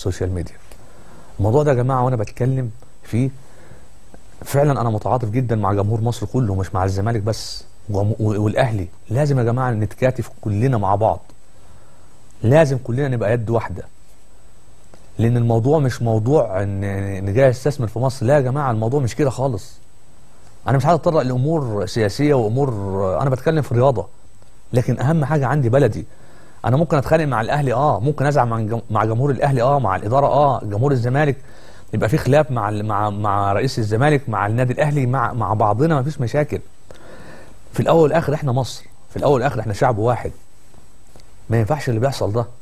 السوشيال ميديا الموضوع ده يا جماعه وانا بتكلم فيه فعلا انا متعاطف جدا مع جمهور مصر كله مش مع الزمالك بس وجم- والاهلي لازم يا جماعه نتكاتف كلنا مع بعض لازم كلنا نبقى يد واحده لان الموضوع مش موضوع ان ان جاي استثمر في مصر لا يا جماعه الموضوع مش كده خالص انا مش عايز اتطرق لامور سياسيه وامور انا بتكلم في رياضه لكن اهم حاجه عندي بلدي انا ممكن اتخانق مع الاهلي اه ممكن ازعل مع جم- مع جمهور الاهلي اه مع الاداره اه جمهور الزمالك يبقى في خلاف مع ال- مع مع رئيس الزمالك مع النادي الاهلي مع مع بعضنا مفيش مشاكل في الاول والاخر احنا مصر في الاول والاخر احنا شعب واحد ما ينفعش اللي بيحصل ده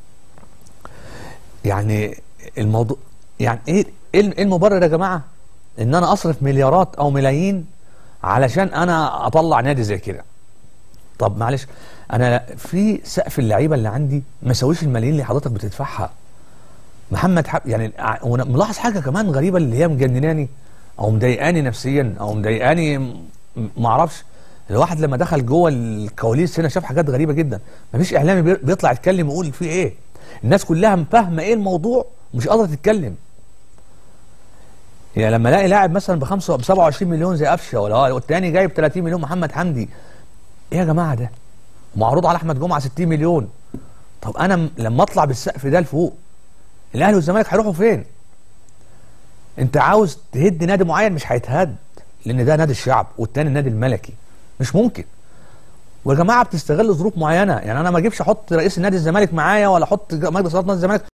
يعني الموضوع يعني ايه ايه إيه المبرر يا جماعه ان انا اصرف مليارات او ملايين علشان انا اطلع نادي زي كده طب معلش انا في سقف اللعيبه اللي عندي ما يساويش الملايين اللي حضرتك بتدفعها محمد حب يعني ع- وانا ملاحظ حاجه كمان غريبه اللي هي مجنناني او مضايقاني نفسيا او مضايقاني م- ما اعرفش الواحد لما دخل جوه الكواليس هنا شاف حاجات غريبه جدا مفيش اعلامي بي- بيطلع يتكلم ويقول في ايه الناس كلها فاهمه ايه الموضوع ومش قادره تتكلم يعني لما الاقي لاعب مثلا بخمسه ب 27 مليون زي قفشه ولا والتاني جايب 30 مليون محمد حمدي ايه يا جماعه ده؟ معروض على احمد جمعه 60 مليون طب انا م- لما اطلع بالسقف ده لفوق الاهلي والزمالك هيروحوا فين؟ انت عاوز تهد نادي معين مش هيتهد لان ده نادي الشعب والتاني النادي الملكي مش ممكن ويا جماعه بتستغل ظروف معينه يعني انا ما اجيبش احط رئيس النادي الزمالك معايا ولا احط مجلس اداره نادي الزمالك